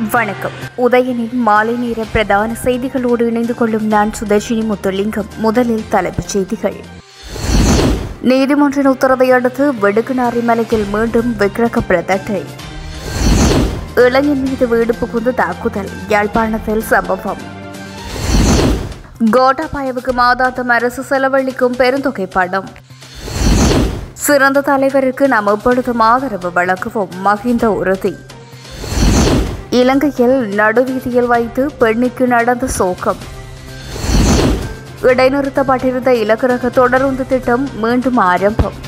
வணக்கம் உதயனின் மாலை நேர பிரதான செய்திகளோடு இணைந்து கொள்ளும் நான் சுதர்ஷினி முத்துலிங்கம் முதலில் தலைப்புச் செய்திகள் நீதிமன்றின் உத்தரவை அடுத்து வெடுக்குநாரி மலையில் மீண்டும் விக்கிரக பிரதட்டை இளைஞன் மீது வீடு புகுந்து தாக்குதல் யாழ்ப்பாணத்தில் சம்பவம் கோட்டாபாயவுக்கு மாதாந்தம் அரசு செலவழிக்கும் பெருந்தொகை படம் சிறந்த தலைவருக்கு நாம் எப்பொழுதும் ஆதரவு வழங்குவோம் மகிந்த உறுதி இலங்கையில் நடுவீதியில் வைத்து பெண்ணிற்கு நடந்த சோகம் இடைநிறுத்தப்பட்டிருந்த இலக்கரக தொடருந்து திட்டம் மீண்டும் ஆரம்பம்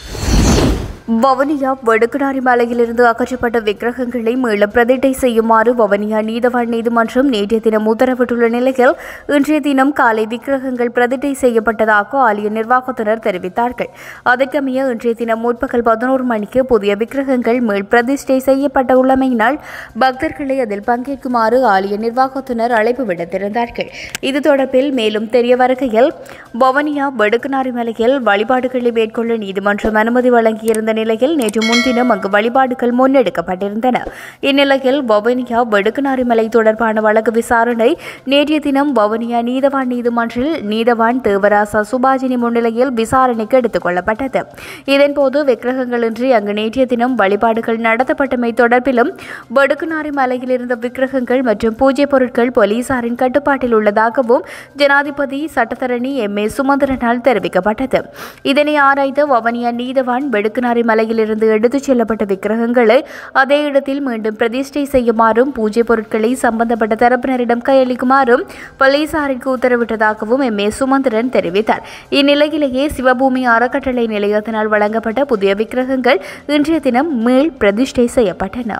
வவுனியா வடுக்குநாரி மலையிலிருந்து அகற்றப்பட்ட விக்கிரகங்களை மீள பிரதிட்டை செய்யுமாறு வவுனியா நீதவான் நீதிமன்றம் நேற்றைய தினம் உத்தரவிட்டுள்ள நிலையில் இன்றைய தினம் காலை விக்கிரகங்கள் பிரதிட்டை செய்யப்பட்டதாக ஆலய நிர்வாகத்தினர் தெரிவித்தார்கள் அதற்கமைய இன்றைய தினம் முற்பகல் பதினோரு மணிக்கு புதிய விக்கிரகங்கள் மீள் பிரதிஷ்டை செய்யப்பட்ட உள்ளமையினால் பக்தர்களை அதில் பங்கேற்குமாறு ஆலய நிர்வாகத்தினர் அழைப்பு விடுத்திருந்தார்கள் இது தொடர்பில் மேலும் தெரிய வருகையில் வவுனியா வடுக்குநாரி மலையில் வழிபாடுகளை மேற்கொள்ள நீதிமன்றம் அனுமதி வழங்கியிருந்த நிலையில் நேற்று முன்தினம் அங்கு வழிபாடுகள் முன்னெடுக்கப்பட்டிருந்தன இந்நிலையில் வவுனியா வடுக்குநாரி மலை தொடர்பான வழக்கு விசாரணை நேற்றைய தினம் வவுனியா நீதவான் நீதிமன்றில் நீதவான் தேவராசா சுபாஜினி முன்னிலையில் விசாரணைக்கு எடுத்துக் கொள்ளப்பட்டது இதன்போது விக்கிரகங்களின்றி அங்கு நேற்றைய தினம் வழிபாடுகள் நடத்தப்பட்டமை தொடர்பிலும் வடுக்குநாரி மலையில் இருந்த விக்கிரகங்கள் மற்றும் பூஜை பொருட்கள் போலீசாரின் கட்டுப்பாட்டில் உள்ளதாகவும் ஜனாதிபதி சட்டத்தரணி எம் ஏ சுமந்திரனால் தெரிவிக்கப்பட்டது இதனை ஆராய்ந்த வவுனியா நீதவான் வெடுக்குநாரி மலையிலிருந்து எடுத்துச் செல்லப்பட்ட விக்கிரகங்களை அதே இடத்தில் மீண்டும் பிரதிஷ்டை செய்யுமாறும் பூஜை பொருட்களை சம்பந்தப்பட்ட தரப்பினரிடம் கையளிக்குமாறும் போலீசாருக்கு உத்தரவிட்டதாகவும் எம் ஏ சுமந்திரன் தெரிவித்தார் இந்நிலையிலேயே சிவபூமி அறக்கட்டளை நிலையத்தினால் வழங்கப்பட்ட புதிய விக்கிரகங்கள் இன்றைய தினம் மீள் பிரதிஷ்டை செய்யப்பட்டன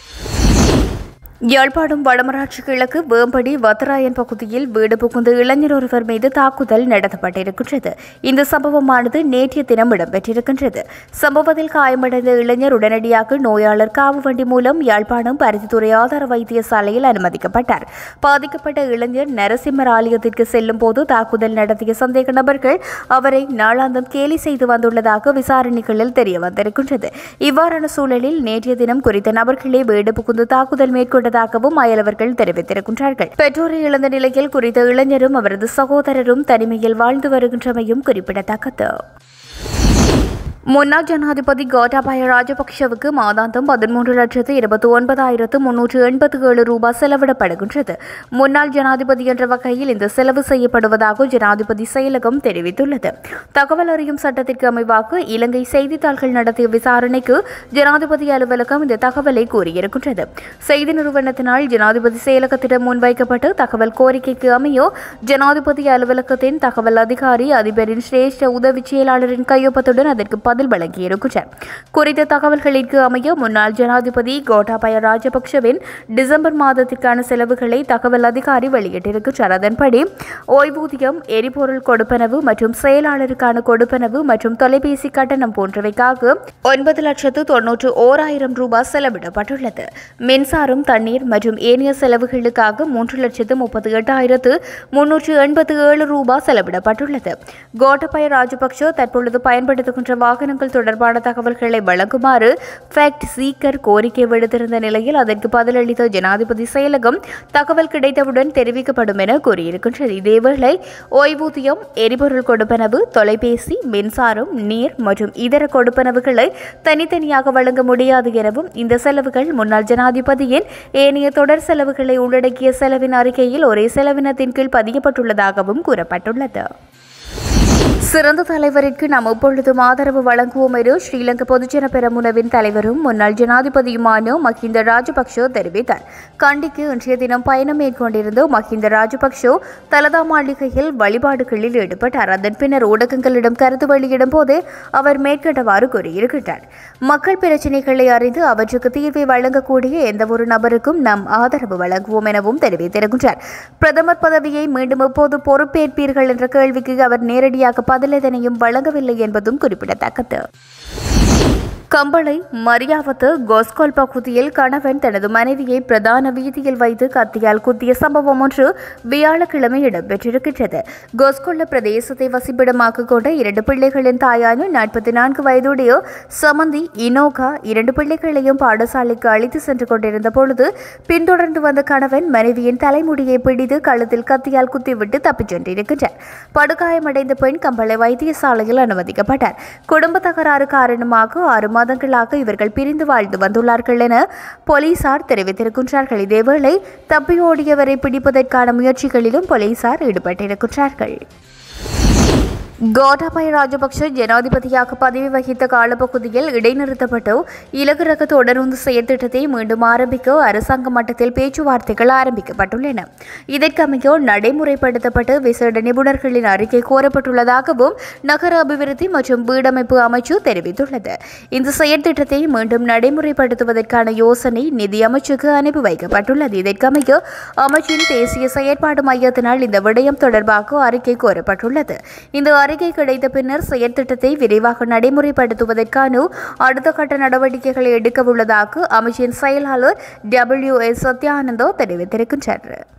யாழ்ப்பாணம் வடமராட்சி கிழக்கு வேம்படி வத்தராயன் பகுதியில் வீடு புகுந்து இளைஞர் ஒருவர் மீது தாக்குதல் நடத்தப்பட்டிருக்கின்றது இந்த சம்பவமானது நேற்றைய தினம் இடம்பெற்றிருக்கின்றது சம்பவத்தில் காயமடைந்த இளைஞர் உடனடியாக நோயாளர் காவு வண்டி மூலம் யாழ்ப்பாணம் பருத்தித்துறை ஆதார வைத்தியசாலையில் அனுமதிக்கப்பட்டார் பாதிக்கப்பட்ட இளைஞர் நரசிம்மர் ஆலயத்திற்கு செல்லும் போது தாக்குதல் நடத்திய சந்தேக நபர்கள் அவரை நாளாந்தம் கேலி செய்து வந்துள்ளதாக விசாரணைகளில் தெரிய வந்திருக்கின்றது இவ்வாறான சூழலில் நேற்றைய தினம் குறித்த நபர்களே வீடு புகுந்து தாக்குதல் மேற்கொண்ட கொண்டதாகவும் அயலவர்கள் தெரிவித்திருக்கின்றார்கள் பெற்றோரை இழந்த நிலையில் குறித்த இளைஞரும் அவரது சகோதரரும் தனிமையில் வாழ்ந்து வருகின்றமையும் குறிப்பிடத்தக்கது முன்னாள் ஜனாதிபதி கோட்டாபாய ராஜபக்ஷவுக்கு மாதாந்தம் பதிமூன்று லட்சத்து இருபத்தி ஒன்பதாயிரத்து முன்னூற்று எண்பத்தி ஏழு ரூபாய் செலவிடப்படுகின்றது முன்னாள் ஜனாதிபதி என்ற வகையில் இந்த செலவு செய்யப்படுவதாக ஜனாதிபதி செயலகம் தெரிவித்துள்ளது தகவல் அறியும் சட்டத்திற்கு அமைவாக இலங்கை செய்தித்தாள்கள் நடத்திய விசாரணைக்கு ஜனாதிபதி அலுவலகம் இந்த தகவலை கூறியிருக்கின்றது செய்தி நிறுவனத்தினால் ஜனாதிபதி செயலகத்திடம் முன்வைக்கப்பட்ட தகவல் கோரிக்கைக்கு அமையோ ஜனாதிபதி அலுவலகத்தின் தகவல் அதிகாரி அதிபரின் சிரேஷ்ட உதவி செயலாளரின் கையொப்பத்துடன் அதற்கு பதில் வழங்கியிருக்கிறார் குறித்த தகவல்களிற்கு அமைய முன்னாள் ஜனாதிபதி கோட்டாபய ராஜபக்சவின் டிசம்பர் மாதத்திற்கான செலவுகளை தகவல் அதிகாரி வெளியிட்டிருக்கிறார் அதன்படி ஓய்வூதியம் எரிபொருள் கொடுப்பனவு மற்றும் செயலாளருக்கான கொடுப்பனவு மற்றும் தொலைபேசி கட்டணம் போன்றவைக்காக ஒன்பது லட்சத்து தொன்னூற்று ஓராயிரம் ரூபாய் செலவிடப்பட்டுள்ளது மின்சாரம் தண்ணீர் மற்றும் ஏனைய செலவுகளுக்காக மூன்று லட்சத்து முப்பத்தி எட்டாயிரத்து முன்னூற்று எண்பத்தி ஏழு ரூபாய் செலவிடப்பட்டுள்ளது கோட்டபய ராஜபக்ஷ தற்பொழுது பயன்படுத்துகின்ற வாகனங்கள் தொடர்பான தகவல்களை வழங்குமாறு ஃபேக்ட் சீக்கர் கோரிக்கை விடுத்திருந்த நிலையில் அதற்கு பதிலளித்த ஜனாதிபதி செயலகம் தகவல் கிடைத்தவுடன் தெரிவிக்கப்படும் என கூறியிருக்கின்றது இதேவேளை ஓய்வூதியம் எரிபொருள் கொடுப்பனவு தொலைபேசி மின்சாரம் நீர் மற்றும் இதர கொடுப்பனவுகளை தனித்தனியாக வழங்க முடியாது எனவும் இந்த செலவுகள் முன்னாள் ஜனாதிபதியின் ஏனைய தொடர் செலவுகளை உள்ளடக்கிய செலவின் அறிக்கையில் ஒரே செலவினத்தின் கீழ் பதியப்பட்டுள்ளதாகவும் கூறப்பட்டுள்ளது சிறந்த தலைவருக்கு நாம் எப்பொழுதும் ஆதரவு வழங்குவோம் என ஸ்ரீலங்கா பொதுஜன பெரமுனவின் தலைவரும் முன்னாள் ஜனாதிபதியுமான மஹிந்த ராஜபக்ஷ தெரிவித்தார் கண்டிக்கு இன்றைய தினம் பயணம் மேற்கொண்டிருந்த மஹிந்த ராஜபக்ஷ தலதா மாளிகையில் வழிபாடுகளில் ஈடுபட்டார் அதன் பின்னர் ஊடகங்களிடம் கருத்து வெளியிடும் போது அவர் மேற்கண்டவாறு கூறியிருக்கிறார் மக்கள் பிரச்சினைகளை அறிந்து அவற்றுக்கு தீர்வை வழங்கக்கூடிய எந்தவொரு நபருக்கும் நாம் ஆதரவு வழங்குவோம் எனவும் தெரிவித்திருக்கின்றார் பிரதமர் பதவியை மீண்டும் எப்போது பொறுப்பேற்பீர்கள் என்ற கேள்விக்கு அவர் நேரடியாக பதில் எதனையும் வழங்கவில்லை என்பதும் குறிப்பிடத்தக்கது கம்பளை மரியாவத்து கோஸ்கோல் பகுதியில் கணவன் தனது மனைவியை பிரதான வீதியில் வைத்து கத்தியால் குத்திய சம்பவம் ஒன்று வியாழக்கிழமை இடம்பெற்றிருக்கின்றது கோஸ்கொல்ல பிரதேசத்தை வசிப்பிடமாக கொண்ட இரண்டு பிள்ளைகளின் தாயான நாற்பத்தி நான்கு வயதுடைய சமந்தி இனோகா இரண்டு பிள்ளைகளையும் பாடசாலைக்கு அழைத்து சென்று கொண்டிருந்த பொழுது பின்தொடர்ந்து வந்த கணவன் மனைவியின் தலைமுடியை பிடித்து கழுத்தில் கத்தியால் குத்திவிட்டு தப்பிச் சென்றிருக்கின்றார் படுகாயமடைந்த பெண் கம்பளை வைத்தியசாலையில் அனுமதிக்கப்பட்டார் குடும்ப தகராறு காரணமாக ஆறு மாதங்களாக இவர்கள் பிரிந்து வாழ்ந்து வந்துள்ளார்கள் என போலீசார் தெரிவித்திருக்கின்றார்கள் இதேவேளை தப்பியோடியவரை பிடிப்பதற்கான முயற்சிகளிலும் போலீசார் ஈடுபட்டிருக்கின்றார்கள் கோட்டாபய ராஜபக்ஷ ஜனாதிபதியாக பதவி வகித்த காலப்பகுதியில் இடைநிறுத்தப்பட்டு இலகு ரக தொடருந்து செயற்திட்டத்தை மீண்டும் ஆரம்பிக்க அரசாங்க மட்டத்தில் பேச்சுவார்த்தைகள் ஆரம்பிக்கப்பட்டுள்ளன இதற்கமைய நடைமுறைப்படுத்தப்பட்டு விசேட நிபுணர்களின் அறிக்கை கோரப்பட்டுள்ளதாகவும் நகர அபிவிருத்தி மற்றும் வீடமைப்பு அமைச்சு தெரிவித்துள்ளது இந்த செயற்திட்டத்தை மீண்டும் நடைமுறைப்படுத்துவதற்கான யோசனை நிதி அமைச்சுக்கு அனுப்பி வைக்கப்பட்டுள்ளது இதற்கமைய அமைச்சின் தேசிய செயற்பாடு மையத்தினால் இந்த விடயம் தொடர்பாக அறிக்கை கோரப்பட்டுள்ளது இந்த அறிக்கை கிடைத்த பின்னர் செயற்திட்டத்தை விரைவாக நடைமுறைப்படுத்துவதற்கான அடுத்த கட்ட நடவடிக்கைகளை எடுக்க உள்ளதாக அமைச்சின் செயலாளர் டபிள்யூ எஸ் சத்யானந்தோ தெரிவித்திருக்கின்றார்